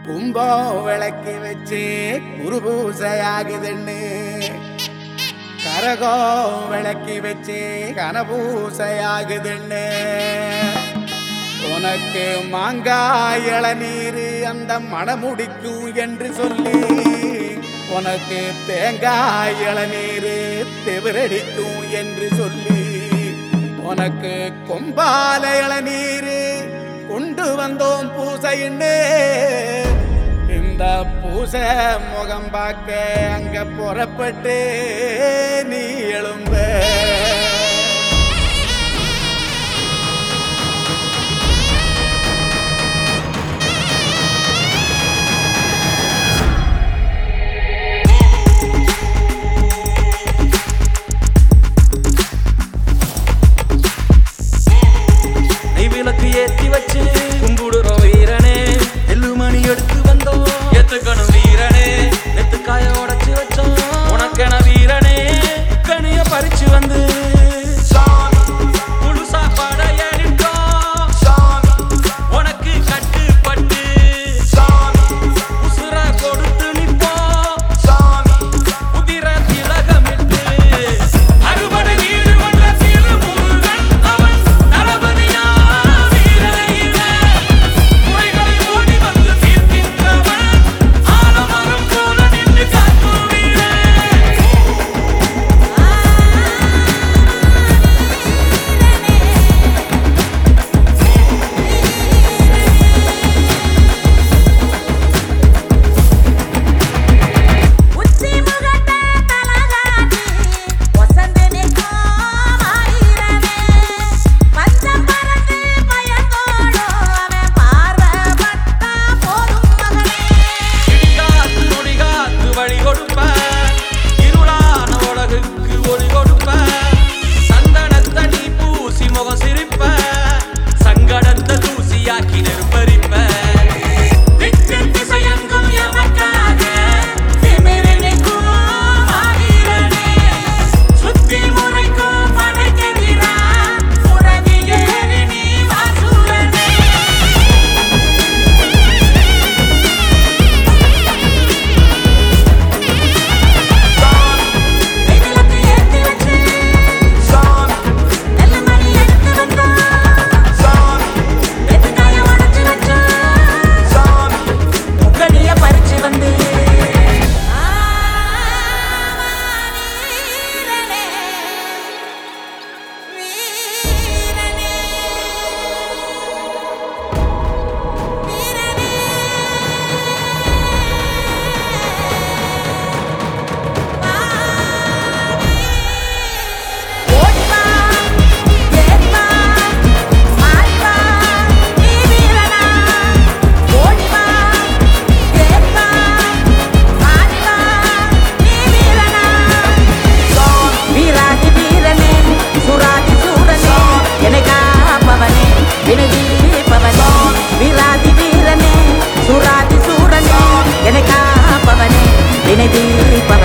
கும்பம் விளக்கி வச்சு குருபூசையாகுதுன்னு கரகம் விளக்கி வச்சு கனபூசையாகுதுன்னு உனக்கு மாங்காய் இளநீர் அந்த மணமுடிக்கும் என்று சொல்லி உனக்கு தேங்காய் இளநீர் தெவிரடிக்கும் என்று சொல்லி உனக்கு கொம்பால இளநீர் கொண்டு வந்தோம் பூசைன்னு இந்த பூசை முகம் பார்க்க அங்க புறப்பட்டு நீ எழும்ப நெய்விளக்கு ஏத்தி வச்சு கும்பிடுறோம் வீரனே எள்ளுமணி எடுத்து வந்தோம் எத்துக்கணும் வீரனே நெத்துக்காய உடைச்சு வச்சோம் உனக்கென வீரனே கனிய பறிச்சு வந்து முழு சாப்பாடை ஏறிட்டோம் உனக்கு கட்டுப்பட்டு உசுர கொடுத்து நிப்போம் உதிர திலகமிட்டு அறுபடை வீடு கொண்ட திருமுருகன் அவன் தளபதியா வீரனையிலே குறைகளை ஓடி வந்து தீர்க்கின்றவன் ஆலமரம் போல நின்று காக்கும் வீரன் உச்சி முகட்ட தலகாட்டி வசந்து நிற்கும் ஆயிரமே பஞ்சம் பறந்து பயந்தோடோ அவன் பார்வைப்பட்டா போதும் மகனே இடிகாத்து நொடிகாத்து வழி கொடுப்ப இருளான உலகுக்கு ஒளி கொடுப்ப சந்தனத்தை நீ பூசி முகம் சிரிப்ப சங்கடத்தை தூசியாக்கி நெருப்பரிப்ப விட்டு திசையெங்கும் எமக்காக திமிரு நிற்கும் ஆயிரனே. சுத்தி முறைக்கும் படைக்கெதிரா உறவியேறி நீ வாசூரனே கைவிளக்கு ஏத்தி வச்சு நல்ல மணி எடுத்து வந்தோம் எதுக்காய உடைச்சு வச்சோம் முக்கணிய பறிச்சு வந்து வீரனே வீரனே வீரனே ஓடிவா ஏறிவா மாறிவா நீ வீரனா ஓடிவா ஏறிவா மாறிவா நீ வீரனா வீராதி வீரனே சுராதி சூரனே என்னை காப்பவனே வினதீபவனே வீராதி வீரனே சுராதி சூரனே என்னை காப்பவனே வினதீபவனே